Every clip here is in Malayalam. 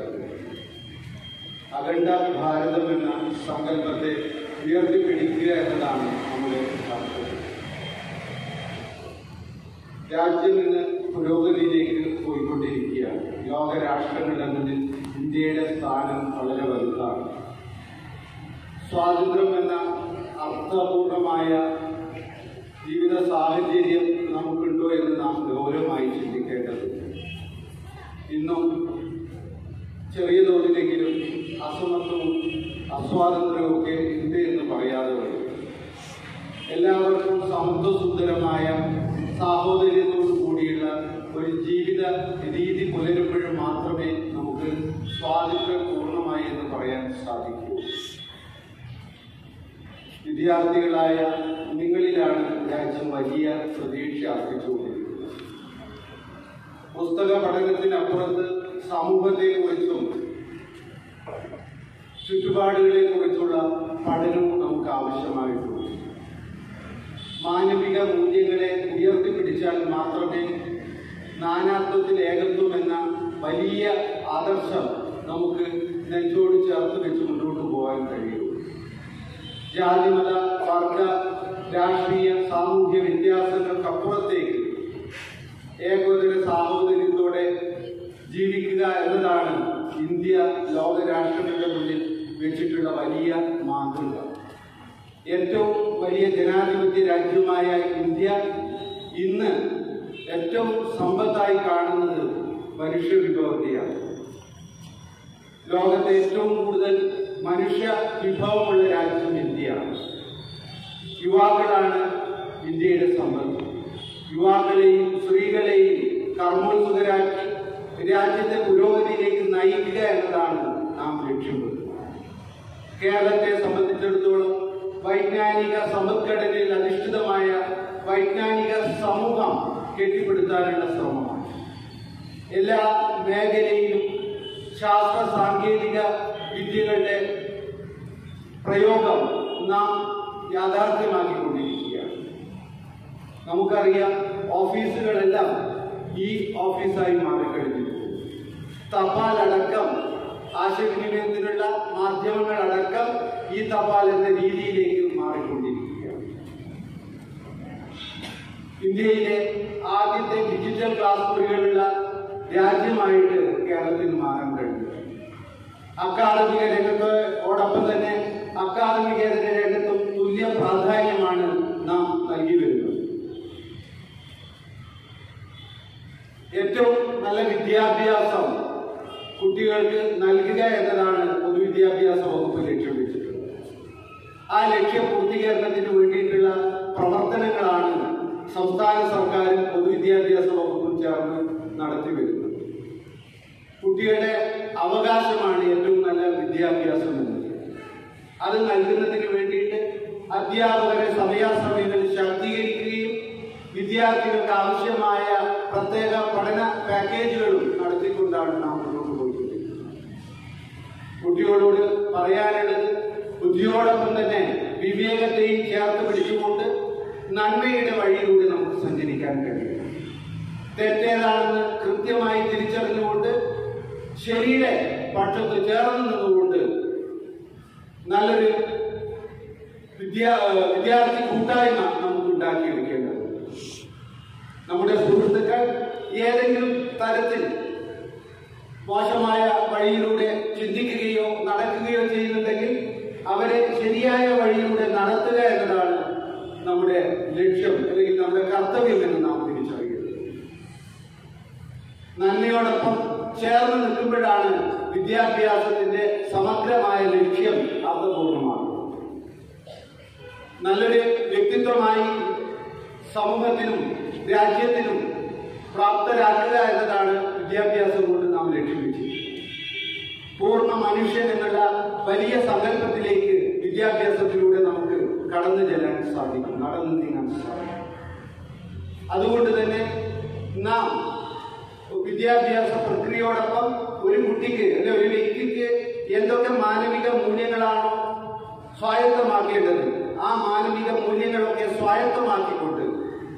അഖണ്ഡ ഭാരതം എന്ന സങ്കല്പത്തെ ഉയർത്തിപ്പിടിക്കുക എന്നതാണ് നമ്മുടെ താല്പര്യം രാജ്യം ഇന്ന് പുരോഗതിയിലേക്ക് പോയിക്കൊണ്ടിരിക്കുകയാണ് ലോകരാഷ്ട്രങ്ങളുടെ മുന്നിൽ ഇന്ത്യയുടെ സ്ഥാനം വളരെ വലുതാണ് സ്വാതന്ത്ര്യം എന്ന അർത്ഥപൂർണമായ ജീവിത സാഹചര്യം നമുക്കുണ്ടോ എന്ന് നാം ഗൗരവമായി ചിന്തിക്കേണ്ടതുണ്ട് ഇന്നും ചെറിയ തോതിലെങ്കിലും അസമത്വവും അസ്വാതന്ത്ര്യവും ഒക്കെ ഉണ്ട് എന്ന് പറയാതെ വരും എല്ലാവർക്കും സമത്വസുന്ദരമായ സാഹോദര്യത്തോടു കൂടിയുള്ള ഒരു ജീവിത രീതി പുലരുമ്പോഴും മാത്രമേ നമുക്ക് സ്വാതന്ത്ര്യം പൂർണ്ണമായി എന്ന് പറയാൻ സാധിക്കൂ വിദ്യാർത്ഥികളായ നിങ്ങളിലാണ് രാജ്യം വലിയ പ്രതീക്ഷ അർപ്പിച്ചുകൊണ്ടിരിക്കുന്നത് പുസ്തക പഠനത്തിനപ്പുറത്ത് സമൂഹത്തെക്കുറിച്ചും ചുറ്റുപാടുകളെ കുറിച്ചുള്ള പഠനവും നമുക്ക് ആവശ്യമായിട്ടുണ്ട് മാനവിക മൂല്യങ്ങളെ ഉയർത്തിപ്പിടിച്ചാൽ മാത്രമേ നാനാത്വത്തിൽ ഏകത്വം എന്ന വലിയ ആദർശം നമുക്ക് നെഞ്ചോട് ചേർത്ത് വെച്ച് മുന്നോട്ട് പോകാൻ കഴിയൂ ജാതിമത വർഗ രാഷ്ട്രീയ സാമൂഹ്യ വ്യത്യാസങ്ങൾക്കപ്പുറത്തേക്ക് ഏകോദര സാഹോദര്യത്തോടെ ജീവിക്കുക എന്നതാണ് ഇന്ത്യ ലോകരാഷ്ട്രങ്ങളുടെ മുന്നിൽ വെച്ചിട്ടുള്ള വലിയ മാതൃക ഏറ്റവും വലിയ ജനാധിപത്യ രാജ്യമായ ഇന്ത്യ ഇന്ന് ഏറ്റവും സമ്പത്തായി കാണുന്നത് മനുഷ്യ വിഭവത്തെയാണ് ലോകത്തെ ഏറ്റവും കൂടുതൽ മനുഷ്യ വിഭവമുള്ള രാജ്യം ഇന്ത്യയാണ് യുവാക്കളാണ് ഇന്ത്യയുടെ സമ്പത്ത് യുവാക്കളെയും സ്ത്രീകളെയും കർമ്മോത്സുകരാക്കി രാജ്യത്തെ പുരോഗതിയിലേക്ക് നയിക്കുക എന്നതാണ് നാം ലക്ഷ്യമിടുന്നത് കേരളത്തെ സംബന്ധിച്ചിടത്തോളം വൈജ്ഞാനിക സമ്പദ്ഘടനയിൽ അധിഷ്ഠിതമായ വൈജ്ഞാനിക സമൂഹം കെട്ടിപ്പടുത്താനുള്ള ശ്രമമാണ് എല്ലാ മേഖലയിലും ശാസ്ത്ര സാങ്കേതിക വിദ്യകളുടെ പ്രയോഗം നാം യാഥാർത്ഥ്യമാക്കിക്കൊണ്ടിരിക്കുകയാണ് നമുക്കറിയാം ഓഫീസുകളെല്ലാം ഈ ഓഫീസായി മാറിക്കഴിഞ്ഞിരിക്കുന്നു തപാൽ അടക്കം ആശയവിനിമയത്തിനുള്ള മാധ്യമങ്ങളടക്കം ഈ തപാൽ എന്ന രീതിയിലേക്ക് മാറിക്കൊണ്ടിരിക്കുകയാണ് ഇന്ത്യയിലെ ആദ്യത്തെ ഡിജിറ്റൽ ക്ലാസ് മുറികളുള്ള രാജ്യമായിട്ട് കേരളത്തിന് മാറാൻ കഴിഞ്ഞു അക്കാദമിക രംഗത്തോടൊപ്പം തന്നെ അക്കാദമികേതര രംഗത്തും തുല്യ പ്രാധാന്യമാണ് നാം നൽകി വരുന്നത് ഏറ്റവും നല്ല വിദ്യാഭ്യാസം കുട്ടികൾക്ക് നൽകുക എന്നതാണ് പൊതുവിദ്യാഭ്യാസ വകുപ്പ് ലക്ഷ്യം വെച്ചിട്ടുള്ളത് ആ ലക്ഷ്യ പൂർത്തീകരണത്തിന് വേണ്ടിയിട്ടുള്ള പ്രവർത്തനങ്ങളാണ് സംസ്ഥാന സർക്കാരും പൊതുവിദ്യാഭ്യാസ വകുപ്പും ചേർന്ന് നടത്തി വരുന്നത് കുട്ടികളുടെ അവകാശമാണ് ഏറ്റവും നല്ല വിദ്യാഭ്യാസം എന്നത് അത് നൽകുന്നതിന് വേണ്ടിയിട്ട് അധ്യാപകരെ സമയാസമയങ്ങളിൽ ശാക്തീകരിക്കുകയും വിദ്യാർത്ഥികൾക്ക് ആവശ്യമായ പ്രത്യേക പഠന പാക്കേജുകളും നടത്തിക്കൊണ്ടാണ് നാം മുന്നോട്ട് പോയിക്കൊണ്ടിരിക്കുന്നത് കുട്ടികളോട് പറയാനുള്ളത് ബുദ്ധിയോടൊപ്പം തന്നെ വിവേകത്തെയും ചേർത്ത് പിടിച്ചുകൊണ്ട് നന്മയുടെ വഴിയിലൂടെ നമുക്ക് സഞ്ചരിക്കാൻ കഴിയും തെറ്റേതാണെന്ന് കൃത്യമായി തിരിച്ചറിഞ്ഞുകൊണ്ട് ശരിയുടെ പക്ഷത്ത് ചേർന്ന് നിന്നുകൊണ്ട് നല്ലൊരു വിദ്യാ വിദ്യാർത്ഥി കൂട്ടായ്മ നമുക്ക് ഉണ്ടാക്കിയെടുക്കേണ്ടത് നമ്മുടെ സുഹൃത്തുക്കൾ ഏതെങ്കിലും തരത്തിൽ മോശമായ വഴിയിലൂടെ ചിന്തിക്കുകയോ നടക്കുകയോ ചെയ്യുന്നുണ്ടെങ്കിൽ അവരെ ശരിയായ വഴിയിലൂടെ നടത്തുക എന്നതാണ് നമ്മുടെ ലക്ഷ്യം അല്ലെങ്കിൽ നമ്മുടെ കർത്തവ്യം എന്ന് നാം തിരിച്ചറിയുന്നത് നന്മയോടൊപ്പം ചേർന്ന് നിൽക്കുമ്പോഴാണ് വിദ്യാഭ്യാസത്തിന്റെ സമഗ്രമായ ലക്ഷ്യം അർത്ഥപൂർണ്ണമാകുന്നത് നല്ലൊരു വ്യക്തിത്വമായി സമൂഹത്തിനും രാജ്യത്തിനും പ്രാപ്തരാക്കുക എന്നതാണ് വിദ്യാഭ്യാസം കൊണ്ട് നാം ലക്ഷ്യം വെച്ചിരിക്കുന്നത് പൂർണ്ണ മനുഷ്യൻ എന്നുള്ള വലിയ സങ്കല്പത്തിലേക്ക് വിദ്യാഭ്യാസത്തിലൂടെ നമുക്ക് കടന്നു ചെല്ലാൻ സാധിക്കും നടന്നു നീങ്ങാൻ സാധിക്കും അതുകൊണ്ട് തന്നെ നാം വിദ്യാഭ്യാസ പ്രക്രിയയോടൊപ്പം ഒരു കുട്ടിക്ക് അല്ലെ ഒരു വ്യക്തിക്ക് എന്തൊക്കെ മാനവിക മൂല്യങ്ങളാണോ സ്വായത്തമാക്കേണ്ടത് ആ മാനവിക മൂല്യങ്ങളൊക്കെ സ്വായത്തമാക്കിക്കൊണ്ട്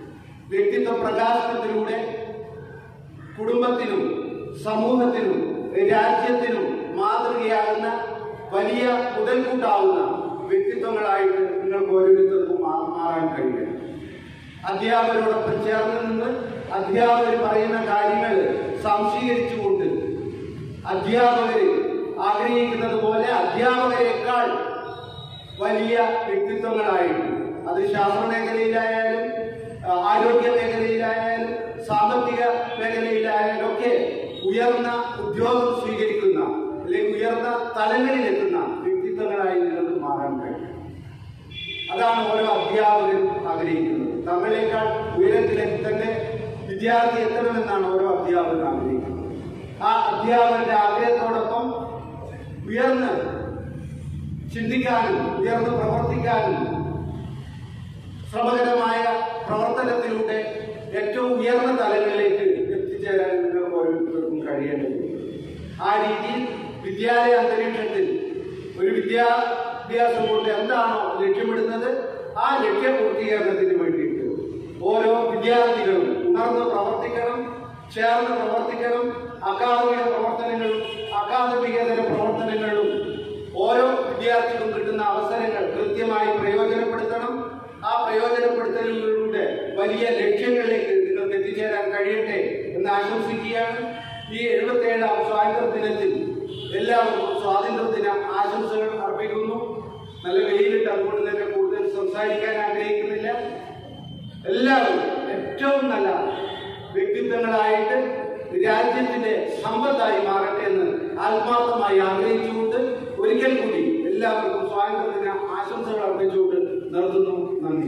വ്യക്തിത്വ പ്രകാശനത്തിലൂടെ കുടുംബത്തിനും സമൂഹത്തിനും രാജ്യത്തിനും മാതൃകയാകുന്ന വലിയ മുതൽക്കൂട്ടാവുന്ന വ്യക്തിത്വങ്ങളായിട്ട് നിങ്ങൾക്ക് ഓരോരുത്തർക്കും മാ- മാറാൻ കഴിയണം അധ്യാപകരോടൊപ്പം ചേർന്ന് നിന്ന് അധ്യാപകർ പറയുന്ന കാര്യങ്ങൾ സംശീകരിച്ചുകൊണ്ട് അധ്യാപകർ ആഗ്രഹിക്കുന്നത് പോലെ അധ്യാപകരെക്കാൾ വലിയ വ്യക്തിത്വങ്ങളായിട്ട് അത് ശാസ്ത്ര മേഖലയിലായാലും ആ, ആരോഗ്യ മേഖലയിലായാലും സാമ്പത്തിക മേഖലയിലായാലും ഒക്കെ ഉയർന്ന ഉദ്യോഗം സ്വീകരിക്കുന്ന അല്ലെങ്കിൽ ഉയർന്ന തലങ്ങളിലെത്തുന്ന വ്യക്തിത്വങ്ങളായി നിങ്ങൾക്ക് മാറാൻ കഴിയും അതാണ് ഓരോ അധ്യാപകരും ആഗ്രഹിക്കുന്നത് തങ്ങളെക്കാൾ ഉയരത്തിലേക്ക് തന്നെ വിദ്യാർത്ഥി എത്തണമെന്നാണ് ഓരോ അധ്യാപകരും ആഗ്രഹിക്കുന്നത് ആ അധ്യാപകന്റെ ആഗ്രഹത്തോടൊപ്പം ഉയർന്ന് ചിന്തിക്കാനും ഉയർന്ന് പ്രവർത്തിക്കാനും ശ്രമകരമായ പ്രവർത്തനത്തിലൂടെ ഏറ്റവും ഉയർന്ന തലങ്ങളിലേക്ക് എത്തിച്ചേരാൻ നിങ്ങൾക്ക് ഓരോരുത്തർക്കും കഴിയേണ്ടതുണ്ട് ആ രീതിയിൽ വിദ്യാലയ അന്തരീക്ഷത്തിൽ ഒരു വിദ്യാഭ്യാസം കൊണ്ട് എന്താണോ ലക്ഷ്യമിടുന്നത് ആ ലക്ഷ്യ പൂർത്തീകരണത്തിന് വേണ്ടിയിട്ട് ഓരോ വിദ്യാർത്ഥികളും ഉണർന്ന് പ്രവർത്തിക്കണം ചേർന്ന് പ്രവർത്തിക്കണം അക്കാദമിക പ്രവർത്തനങ്ങളും അക്കാദമികേതര പ്രവർത്തനങ്ങളും ഓരോ വിദ്യാർത്ഥിക്കും കിട്ടുന്ന അവസരങ്ങൾ കൃത്യമായി പ്രയോജനപ്പെടുത്തണം ആ പ്രയോജനപ്പെടുത്തലിലൂടെ വലിയ ലക്ഷ്യങ്ങളിലേക്ക് നിങ്ങൾക്ക് എത്തിച്ചേരാൻ കഴിയട്ടെ എന്ന് ആശംസിക്കുകയാണ് ഈ എഴുപത്തേഴാം സ്വാതന്ത്ര്യ ദിനത്തിൽ എല്ലാവർക്കും സ്വാതന്ത്ര്യ ദിന ആശംസകൾ അർപ്പിക്കുന്നു നല്ല വെയിലിട്ട് അതുകൊണ്ട് തന്നെ കൂടുതൽ സംസാരിക്കാൻ ആഗ്രഹിക്കുന്നില്ല എല്ലാവരും ഏറ്റവും നല്ല വ്യക്തിത്വങ്ങളായിട്ട് രാജ്യത്തിന്റെ സമ്പത്തായി മാറട്ടെ എന്ന് ആത്മാർത്ഥമായി ആഗ്രഹിച്ചുകൊണ്ട് ഒരിക്കൽ കൂടി എല്ലാവർക്കും സ്വാതന്ത്ര്യദിന ആശംസകൾ അർപ്പിച്ചുകൊണ്ട് നിർത്തുന്നു നന്ദി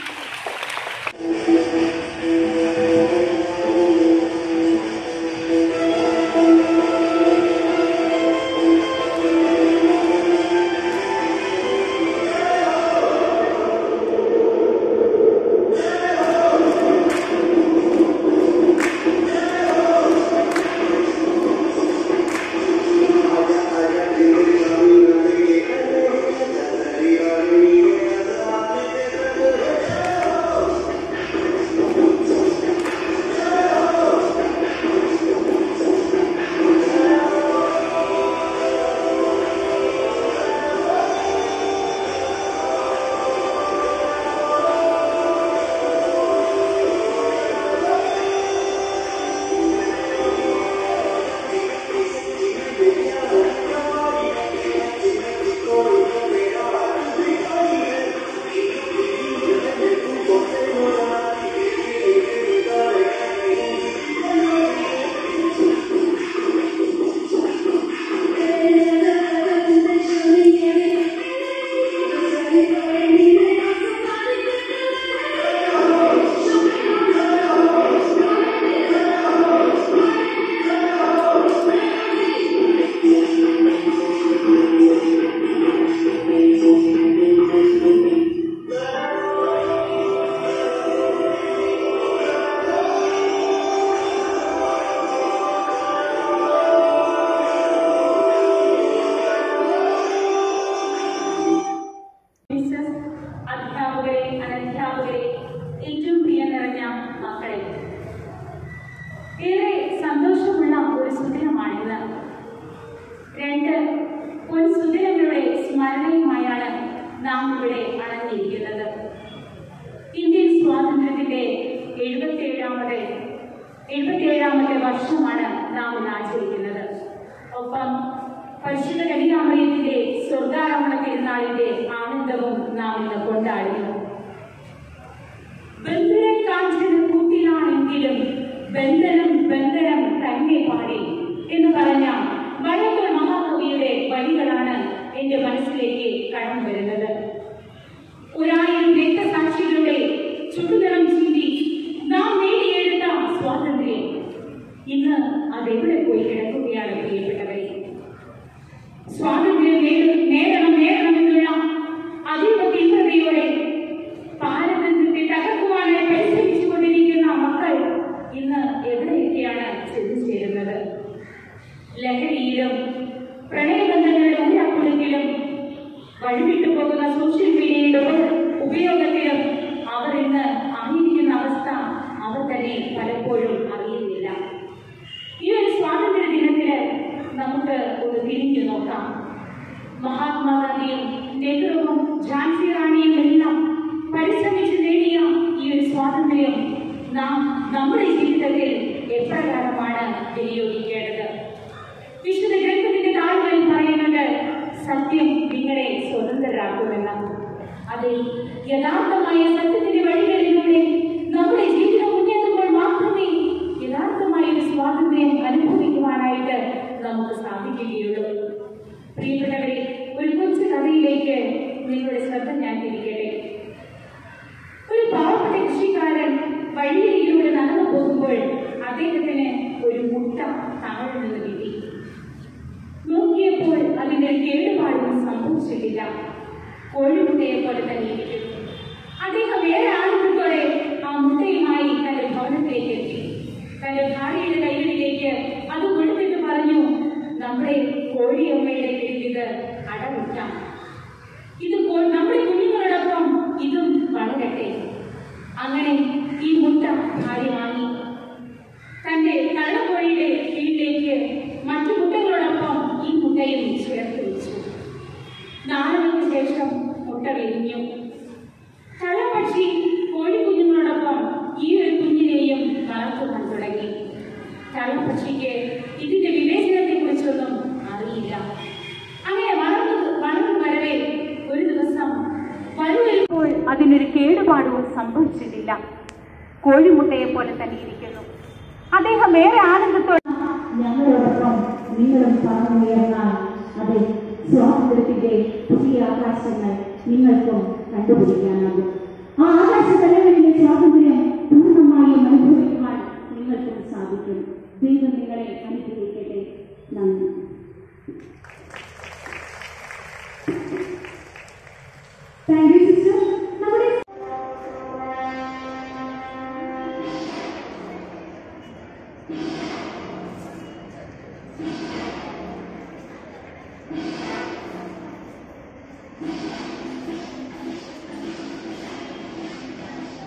മിസ്സസ് അധ്യാപകരെ അനധ്യാപകരെ ഏറ്റവും പ്രിയ നിറഞ്ഞ മക്കളെ ഏറെ സന്തോഷമുള്ള ഒരു സുദിനമാണിത് രണ്ട് ഒരു സുദിനങ്ങളുടെ സ്മരണയുമായാണ് നാം ഇവിടെ അണഞ്ഞിരിക്കുന്നത് ഇന്ത്യൻ സ്വാതന്ത്ര്യത്തിന്റെ എഴുപത്തിയേഴാമത് എഴുപത്തിയേഴാമത്തെ വർഷമാണ് നാം ഇന്ന് ആചരിക്കുന്നത് ഒപ്പം പരിശുദ്ധ കനികാമയത്തിന്റെ സ്വർഗാരോഹണ പെരുന്നാളിന്റെ ആനന്ദവും നാം ഇന്ന് കൊണ്ടാടുന്നു ബന്ധനം കാഞ്ചന കൂട്ടിലാണെങ്കിലും ബന്ധനം ബന്ധനം തന്നെ പാടി എന്ന് പറഞ്ഞ വടക്കൽ മഹാകവിയുടെ വരികളാണ് എന്റെ മനസ്സിലേക്ക് കടന്നു വരുന്നത് ഒരായിരം രക്തസാക്ഷികളുടെ ചുടുനിറം ചിന്തി നാം നേടിയെടുത്ത സ്വാതന്ത്ര്യം ഇന്ന് അതെവിടെ പോയി കിടക്കുകയാണ് പ്രിയപ്പെട്ടവരെ സ്വാതന്ത്ര്യം നേട- നേടണം നേടണമെന്നുള്ള അതീവ തീവ്രതയോടെ ഭാരതത്തെ തകർക്കുവാനായി പരിശ്രമിച്ചുകൊണ്ടിരിക്കുന്ന മക്കൾ ഇന്ന് എവിടെയൊക്കെയാണ് ചെന്നു ചേരുന്നത് ലഹരിയിലും പ്രണയബന്ധങ്ങളുടെ ഊരാക്കുളിക്കലും വഴിവിട്ടു പോകുന്ന സോഷ്യൽ മീഡിയയുടെ ഉപ- ഉപയോഗത്തിലും അവർ ഇന്ന് തിരിഞ്ഞു നോക്കാം മഹാത്മാഗാന്ധിയും നെഹ്റുവും ഝാൻസി റാണിയും എല്ലാം പരിശ്രമിച്ച് നേടിയ ഈ ഒരു സ്വാതന്ത്ര്യം നാം നമ്മുടെ ജീവിതത്തിൽ എപ്രകാരമാണ് വിനിയോഗിക്കേണ്ടത് വിശുദ്ധ ഗ്രന്ഥത്തിന്റെ താഴ്വരയിൽ പറയുന്നത് സത്യം നിങ്ങളെ സ്വതന്ത്രരാക്കുമെന്ന് അതെ യഥാർത്ഥമായ സത്യത്തിന്റെ വഴികളിലൂടെ നമ്മുടെ ജീവിതം മുന്നേറുമ്പോൾ മാത്രമേ യഥാർത്ഥമായ ഒരു സ്വാതന്ത്ര്യം അനുഭവിക്കുവാനായിട്ട് നമുക്ക് സാധിക്കുകയുള്ളൂ പ്രിയപ്പെട്ടവരെ ഒരു കൊച്ചു കഥയിലേക്ക് നിങ്ങളുടെ ശ്രദ്ധ ഞാൻ തിരിക്കട്ടെ ഒരു പാവപ്പെട്ട കൃഷിക്കാരൻ വഴിയരികിലൂടെ നടന്നു പോകുമ്പോൾ അദ്ദേഹത്തിന് ഒരു മുട്ട താഴെ നിന്ന് കിട്ടി നോക്കിയപ്പോൾ അതിന്റെ കേടുപാടും സംഭവിച്ചിട്ടില്ല കോഴിമുട്ടയെ പോലെ തന്നെ ഇരിക്കുന്നു അദ്ദേഹം വേറെ ആളുകളോടെ ആ മുട്ടയുമായി തന്റെ ഭവനത്തിലേക്ക് എത്തി തന്റെ ഭാര്യയുടെ കൈകളിലേക്ക് അത് കൊടുത്തിട്ട് പറഞ്ഞു നമ്മുടെ കോഴിയമ്മയുടെ കീഴിൽ ഇത് അടമുട്ടാം ഇത് കോ- നമ്മുടെ കുഞ്ഞുങ്ങളോടൊപ്പം ഇതും വളരട്ടെ അങ്ങനെ ഈ മുട്ട ഭാര്യ വാങ്ങി തന്റെ തള്ളക്കോഴിയുടെ കീഴിലേക്ക് മറ്റു മുട്ടകളോടൊപ്പം ഈ മുട്ടയും ചേർത്ത് വെച്ചു നാളുകൾക്ക് ശേഷം മുട്ട വിരിഞ്ഞു തള്ളപ്പക്ഷി കോഴിക്കുഞ്ഞുങ്ങളോടൊപ്പം ഈ ഒരു കുഞ്ഞിനെയും വളർത്തുവാൻ തുടങ്ങി തള്ളപ്പക്ഷിക്ക് ഇതിന്റെ വിവേചനത്തെ കുറിച്ചൊന്നും അറിയില്ല അങ്ങനെ വളർന്നു വളർന്നു വരവേ ഒരു ദിവസം വലുവരുമ്പോൾ അതിനൊരു കേടുപാടും സംഭവിച്ചിട്ടില്ല കോഴിമുട്ടയെ പോലെ തന്നെ ഇരിക്കുന്നു അദ്ദേഹം വേറെ ആനന്ദത്തോടെ ഞങ്ങളോടൊപ്പം നിങ്ങളും പറന്നുയർന്നാൽ അതെ സ്വാതന്ത്ര്യത്തിന്റെ പുതിയ ആകാശങ്ങൾ നിങ്ങൾക്കും കണ്ടുപിടിക്കാനാകും ആ ആകാശ തലങ്ങളിലെ സ്വാതന്ത്ര്യം പൂർണ്ണമായും അനുഭവിക്കുവാൻ നിങ്ങൾക്കും സാധിക്കും ദൈവം നിങ്ങളെ അനുഗ്രഹിക്കട്ടെ നന്ദി താങ്ക് യു സിസ്റ്റർ നമ്മുടെ Thank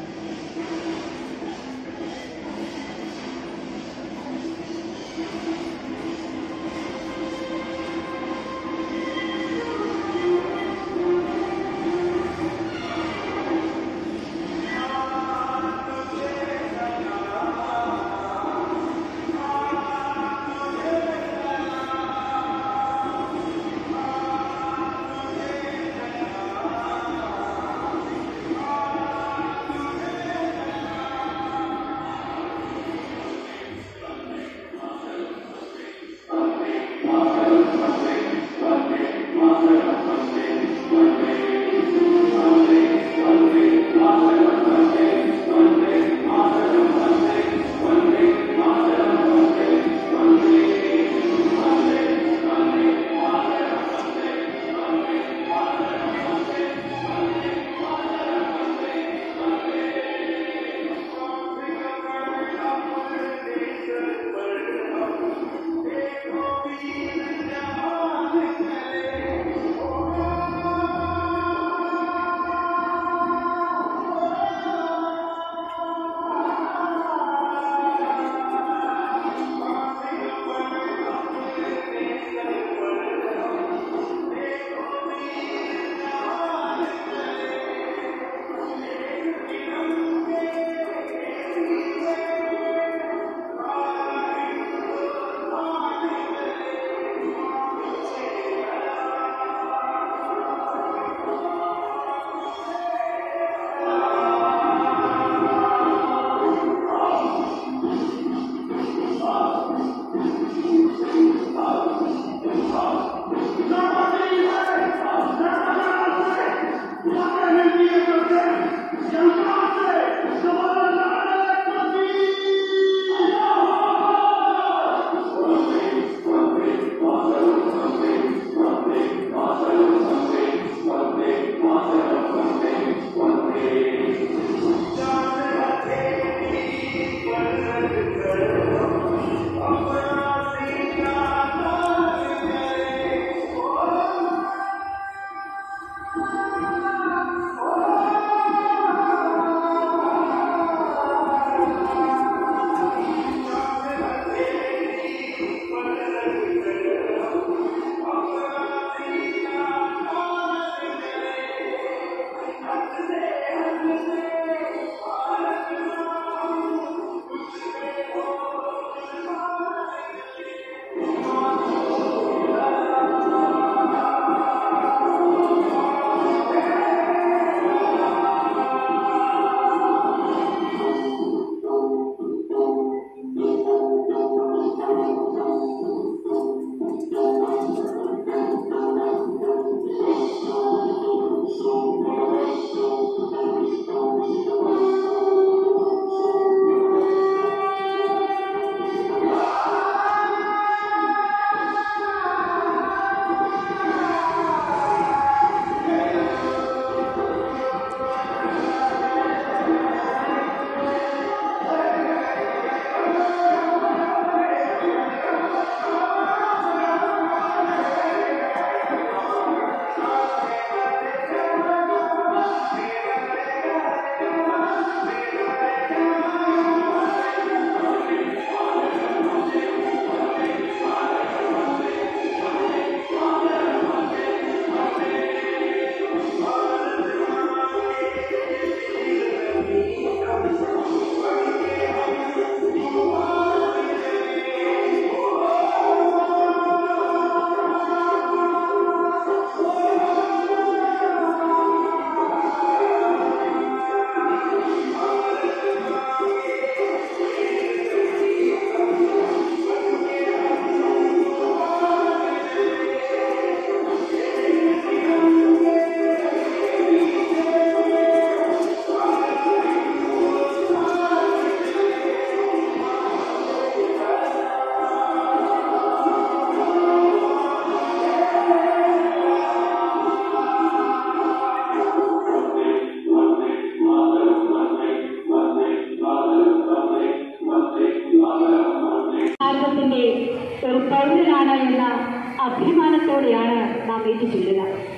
അഭിമാനത്തോടെയാണ് നാം ഏറ്റുചൊല്ലുക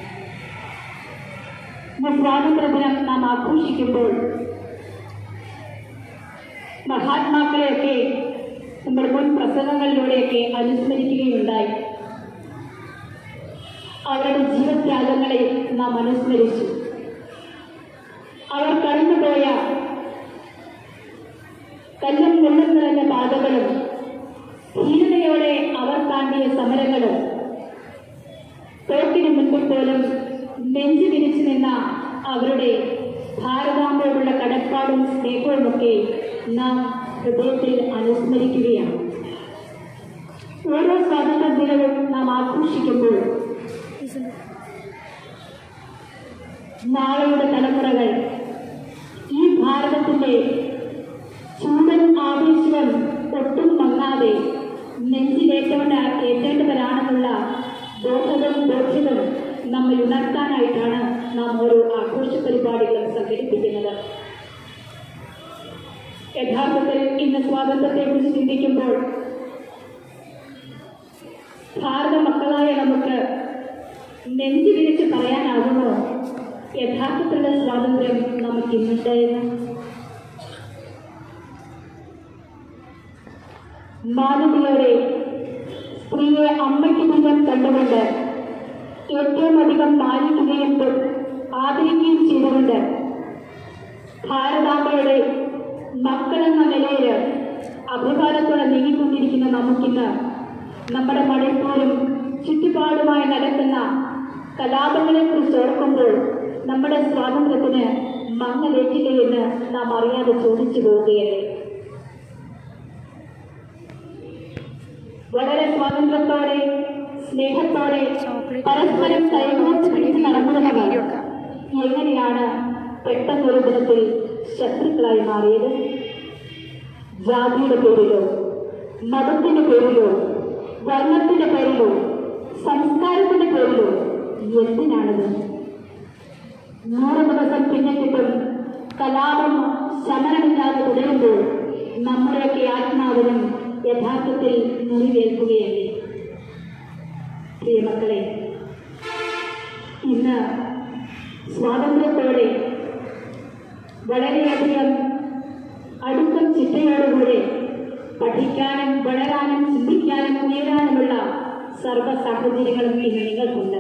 ഇന്ന് സ്വാതന്ത്ര്യദിനം നാം ആഘോഷിക്കുമ്പോൾ മഹാത്മാക്കളെയൊക്കെ നമ്മൾ മുൻ പ്രസംഗങ്ങളിലൂടെയൊക്കെ അനുസ്മരിക്കുകയുണ്ടായി അവരുടെ ജീവത്യാഗങ്ങളെ നാം അനുസ്മരിച്ചു അവർ കടന്നുപോയ കല്ലും മുള്ളും നിറഞ്ഞ പാതകളും ധീരതയോടെ അവർ താണ്ടിയ സമരങ്ങളും തോട്ടിന് മുൻപിൽ പോലും നെഞ്ചു വിരിച്ചു നിന്ന അവരുടെ ഭാരതാംബയോടുള്ള കടപ്പാടും സ്നേഹവുമൊക്കെ നാം ഹൃദയത്തിൽ അനുസ്മരിക്കുകയാണ് ഓരോ സ്വാതന്ത്ര്യ ദിനവും നാം ആഘോഷിക്കുമ്പോൾ നാളെയുടെ തലമുറകൾ ഈ ഭാരതത്തിന്റെ ചൂടൻ ആവേശം ഒട്ടും മങ്ങാതെ നെഞ്ചിലേറ്റേണ്ട ഏറ്റേണ്ടവരാണെന്നുള്ള ബോധവും ബോധ്യവും നമ്മെ ഉണർത്താനായിട്ടാണ് നാം ഓരോ ആഘോഷ പരിപാടികളും സംഘടിപ്പിക്കുന്നത് യഥാർത്ഥത്തിൽ ഇന്ന് സ്വാതന്ത്ര്യത്തെക്കുറിച്ച് ചിന്തിക്കുമ്പോൾ ഭാരത മക്കളായ നമുക്ക് നെഞ്ചു വിരിച്ച് പറയാനാകുമോ യഥാർത്ഥത്തിലുള്ള സ്വാതന്ത്ര്യം നമുക്ക് ഇന്നുണ്ടായിരുന്നു മാനവികയുടെ സ്ത്രീയെ അമ്മയ്ക്ക് തുല്യം കണ്ടുകൊണ്ട് ഏറ്റവും അധികം മാനിക്കുകയും തൊ- ആദരിക്കുകയും ചെയ്തുകൊണ്ട് ഭാരതാംബയുടെ മക്കളെന്ന നിലയിൽ അഭിമാനത്തോടെ നീങ്ങിക്കൊണ്ടിരിക്കുന്ന നമുക്കിന്ന് നമ്മുടെ മണിപ്പൂരും ചുറ്റുപാടുമായി നടക്കുന്ന കലാപങ്ങളെ കുറിച്ച് ഓർക്കുമ്പോൾ നമ്മുടെ സ്വാതന്ത്ര്യത്തിന് മങ്ങലേറ്റില്ലേ എന്ന് നാം അറിയാതെ ചോദിച്ചു പോവുകയല്ലേ വളരെ സ്വാതന്ത്ര്യത്തോടെ സ്നേഹത്തോടെ പരസ്പരം കൈകോർത്ത് പിടിച്ച് നടക്കുന്നവർ എങ്ങനെയാണ് പെട്ടെന്നൊരു ദിനത്തിൽ ശത്രുക്കളായി മാറിയത് ജാതിയുടെ പേരിലോ മതത്തിന്റെ പേരിലോ വർണ്ണത്തിന്റെ പേരിലോ സംസ്കാരത്തിന്റെ പേരിലോ എന്തിനാണിത് നൂറ് ദിവസം പിന്നിട്ടിട്ടും കലാപം ശമനമില്ലാതെ തുടരുമ്പോൾ നമ്മുടെയൊക്കെ ആത്മാവിനും യഥാർത്ഥത്തിൽ മുറിവേൽക്കുകയല്ലേ പ്രിയമക്കളെ ഇന്ന് സ്വാതന്ത്ര്യത്തോടെ വളരെയധികം അടുക്കും ചിട്ടയോടുകൂടെ പഠിക്കാനും വളരാനും ചിന്തിക്കാനും ഉയരാനുമുള്ള സർവ്വ സാഹചര്യങ്ങളും ഇന്ന് നിങ്ങൾക്കുണ്ട്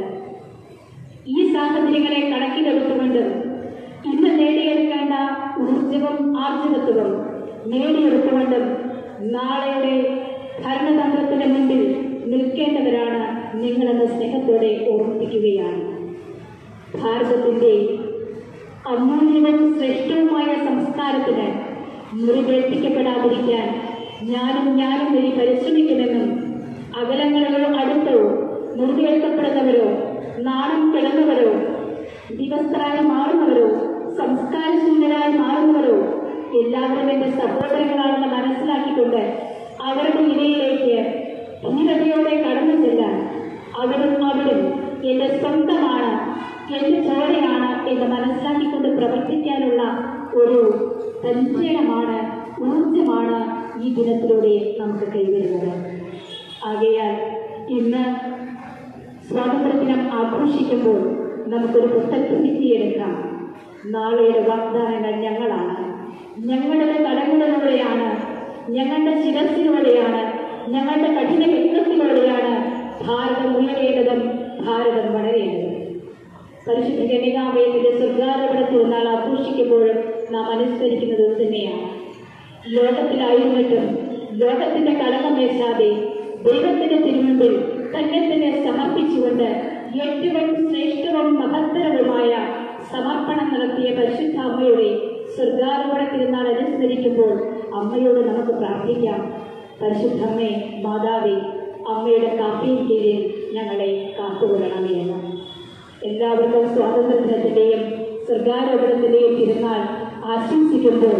ഈ സാഹചര്യങ്ങളെ കണക്കിലെടുത്തുകൊണ്ട് ഇന്ന് നേടിയെടുക്കേണ്ട ഊർജവും ആർജവത്വവും നേടിയെടുത്തുകൊണ്ടും നാളെയുടെ ഭരണതന്ത്രത്തിന് മുൻപിൽ നിൽക്കേണ്ടവരാണ് നിങ്ങളെന്ന സ്നേഹത്തോടെ ഓർമ്മിപ്പിക്കുകയാണ് ഭാരതത്തിന്റെ അമൂല്യവും ശ്രേഷ്ഠവുമായ സംസ്കാരത്തിന് മുറിവേൽപ്പിക്കപ്പെടാതിരിക്കാൻ ഞാനും ഞാനും വഴി പരിശ്രമിക്കുമെന്നും അകലങ്ങളിലോ അടുത്തോ മുറിവേൽക്കപ്പെടുന്നവരോ നാണം കിടന്നവരോ ദിവസ്ഥരായി മാറുന്നവരോ സംസ്കാരശൂന്യരായി മാറുന്നവരോ എല്ലാവരും എന്റെ സഹോദരങ്ങളാണെന്ന് മനസ്സിലാക്കിക്കൊണ്ട് അവരുടെ ഇടയിലേക്ക് ധീരതയോടെ കടന്നു ചെല്ലാൻ അവരും അവരും എന്റെ സ്വന്തമാണ് എന്റെ ചോരയാണ് എന്ന് മനസ്സിലാക്കിക്കൊണ്ട് പ്രവർത്തിക്കാനുള്ള ഒരു സഞ്ചയമാണ് ഊർജമാണ് ഈ ദിനത്തിലൂടെ നമുക്ക് കൈവരുന്നത് ആകയാൽ ഇന്ന് സ്വാതന്ത്ര്യദിനം ആഘോഷിക്കുമ്പോൾ നമുക്കൊരു പുസ്തകത്തിൽ എടുക്കാം നാളെയുടെ വാഗ്ദാനങ്ങൾ ഞങ്ങളാണ് ഞങ്ങളുടെ കടങ്ങളിലൂടെയാണ് ഞങ്ങളുടെ ശിരസിലൂടെയാണ് ഞങ്ങളുടെ കഠിന യത്നത്തിലൂടെയാണ് ഭാരതം ഉയരേണ്ടതും ഭാരതം വളരേണ്ടതും പരിശുദ്ധ കന്യകാമയത്തിന്റെ സ്വർഗാരോപണ തിരുനാൾ ആഘോഷിക്കുമ്പോഴും നാം അനുസ്മരിക്കുന്നത് ഇത് തന്നെയാണ് ലോകത്തിലായിരുന്നിട്ടും ലോകത്തിന്റെ കളങ്കം വേശാതെ ദൈവത്തിന്റെ തിരുമുമ്പിൽ തന്നെ തന്നെ സമർപ്പിച്ചുകൊണ്ട് ഏറ്റവും ശ്രേഷ്ഠവും മഹത്തരവുമായ സമർപ്പണം നടത്തിയ പരിശുദ്ധ അമ്മയുടെ സ്വർഗാരോപണ തിരുനാൾ അനുസ്മരിക്കുമ്പോൾ അമ്മയോട് നമുക്ക് പ്രാർത്ഥിക്കാം പരിശുദ്ധമ്മേ മാതാവേ അമ്മയുടെ കാപ്പിയും കീഴിൽ ഞങ്ങളെ കാത്തുകൊള്ളണമേ എന്ന് എല്ലാവർക്കും സ്വാതന്ത്ര്യ ദിനത്തിന്റെയും സ്വർഗാരോപണത്തിന്റെയും തിരുനാൾ ആശംസിക്കുമ്പോൾ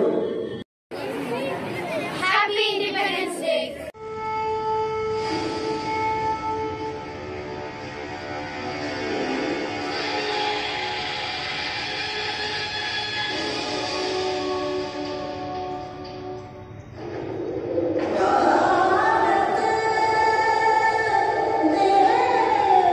Happy Independence Day! ും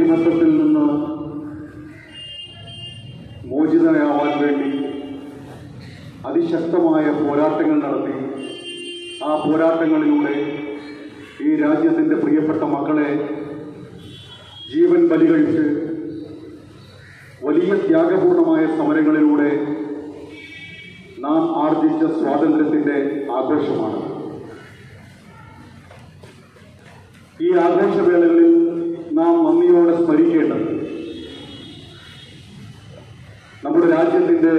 അടിമത്തത്തിൽ നിന്ന് മോചിതനാവാൻ വേണ്ടി അതിശക്തമായ പോരാട്ടങ്ങൾ നടത്തി ആ പോരാട്ടങ്ങളിലൂടെ ഈ രാജ്യത്തിൻ്റെ പ്രിയപ്പെട്ട മക്കളെ ജീവൻ ബലികഴിച്ച് വലിയ ത്യാഗപൂർണമായ സമരങ്ങളിലൂടെ നാം ആർജിച്ച സ്വാതന്ത്ര്യത്തിന്റെ ആഘോഷമാണ് ഈ ആഘോഷവേളകളിൽ നാം നന്ദിയോടെ സ്മരിക്കേണ്ടത് നമ്മുടെ രാജ്യത്തിന്റെ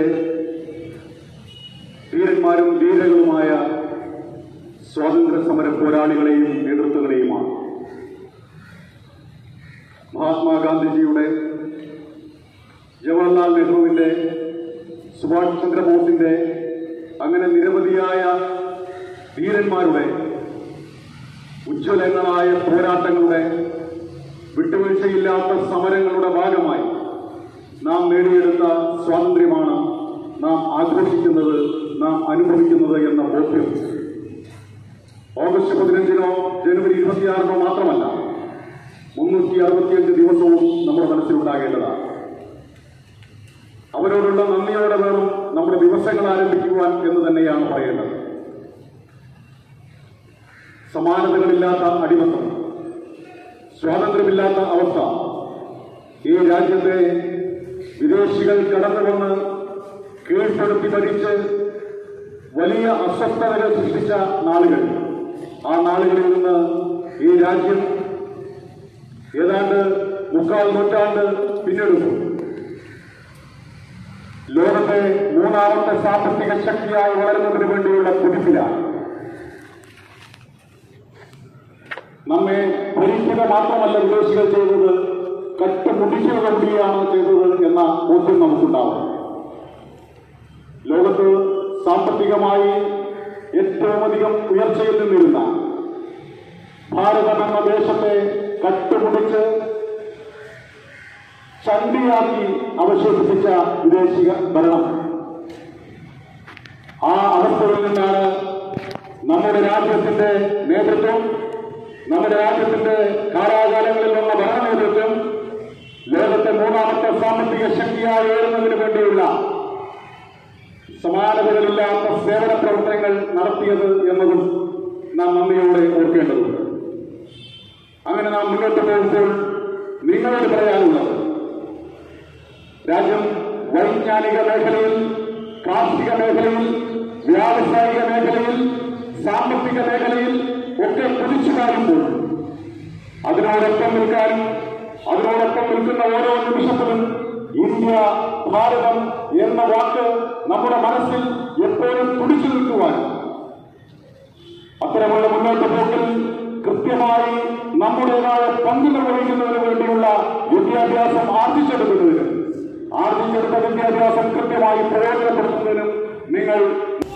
ധീരന്മാരും ധീരകളുമായ സ്വാതന്ത്ര്യ സമര പോരാളികളെയും നേതൃത്വങ്ങളെയുമാണ് മഹാത്മാഗാന്ധിജിയുടെ ജവഹർലാൽ നെഹ്റുവിന്റെ സുഭാഷ് ചന്ദ്രബോസിന്റെ അങ്ങനെ നിരവധിയായ ധീരന്മാരുടെ ഉജ്ജ്വലങ്ങളായ പോരാട്ടങ്ങളുടെ വിട്ടുവീഴ്ചയില്ലാത്ത സമരങ്ങളുടെ ഭാഗമായി നാം നേടിയെടുത്ത സ്വാതന്ത്ര്യമാണ് നാം ആഘോഷിക്കുന്നത് നാം അനുഭവിക്കുന്നത് എന്ന ബോധ്യം ഓഗസ്റ്റ് പതിനഞ്ചിനോ ജനുവരി ഇരുപത്തിയാറിനോ മാത്രമല്ല മുന്നൂറ്റി അറുപത്തിയഞ്ച് ദിവസവും നമ്മുടെ മനസ്സിലുണ്ടാകേണ്ടതാണ് അവരോടുള്ള നന്ദിയോടെ വേണം നമ്മുടെ ദിവസങ്ങൾ ആരംഭിക്കുവാൻ എന്ന് തന്നെയാണ് പറയേണ്ടത് സമാനതകളില്ലാത്ത അടിമത്തം സ്വാതന്ത്ര്യമില്ലാത്ത അവസ്ഥ ഈ രാജ്യത്തെ വിദേശികൾ കടന്നു വന്ന് കീഴ്പ്പെടുത്തി ഭരിച്ച് വലിയ അസ്വസ്ഥതകൾ സൃഷ്ടിച്ച നാളുകൾ ആ നാളുകളിൽ നിന്ന് ഈ രാജ്യം ഏതാണ്ട് മുക്കാൽ നൂറ്റാണ്ട് പിന്നിടുന്നു ലോകത്തെ മൂന്നാമത്തെ സാമ്പത്തിക ശക്തിയായി വളരുന്നതിന് വേണ്ടിയുള്ള കുതിപ്പിലാണ് നമ്മെ ഭരിക്കുക മാത്രമല്ല വിദേശികൾ ചെയ്തത് കട്ടുമുടിക്കുക കൂടിയാണ് ചെയ്തത് എന്ന ബോധ്യം നമുക്കുണ്ടാവും ലോകത്ത് സാമ്പത്തികമായി ഏറ്റവും അധികം ഉയർച്ചയിൽ നിന്നിരുന്ന ഭാരതം എന്ന ദേശത്തെ കട്ടുമുടിച്ച് ചണ്ടിയാക്കി അവശേഷിപ്പിച്ച വിദേശിക ഭരണം ആ അവസ്ഥയിൽ നിന്നാണ് നമ്മുടെ രാജ്യത്തിന്റെ നേതൃത്വം നമ്മുടെ രാജ്യത്തിന്റെ കാലാകാലങ്ങളിലുള്ള ഭരണ നേതൃത്വം ലോകത്തെ മൂന്നാമത്തെ സാമ്പത്തിക ശക്തിയായി ഉയരുന്നതിന് വേണ്ടിയുള്ള സമാനതകളില്ലാത്ത സേവന പ്രവർത്തനങ്ങൾ നടത്തിയത് എന്നതും നാം നന്ദിയോടെ ഓർക്കേണ്ടതുണ്ട് അങ്ങനെ നാം മുന്നോട്ട് പോകുമ്പോൾ നിങ്ങളോട് പറയാനുള്ളത് രാജ്യം വൈജ്ഞാനിക മേഖലയിൽ കാർഷിക മേഖലയിൽ വ്യാവസായിക മേഖലയിൽ സാമ്പത്തിക മേഖലയിൽ ഒക്കെ കുതിച്ചു കായുമ്പോൾ അതിനോടൊപ്പം നിൽക്കാനും അതിനോടൊപ്പം നിൽക്കുന്ന ഓരോ നിമിഷത്തിലും ഇന്ത്യ ഭാരതം എന്ന വാക്ക് നമ്മുടെ മനസ്സിൽ എപ്പോഴും തുടിച്ചു നിൽക്കുവാനും അത്തരമുള്ള മുന്നോട്ട് പോക്കിൽ കൃത്യമായി നമ്മുടേതായ പങ്ക് നിർവഹിക്കുന്നതിന് വേണ്ടിയുള്ള വിദ്യാഭ്യാസം ആർജിച്ചെടുക്കുന്നതിന് ആർജിച്ചെടുത്ത വിദ്യാഭ്യാസം കൃത്യമായി പ്രയോജനപ്പെടുത്തുന്നതിനും നിങ്ങൾ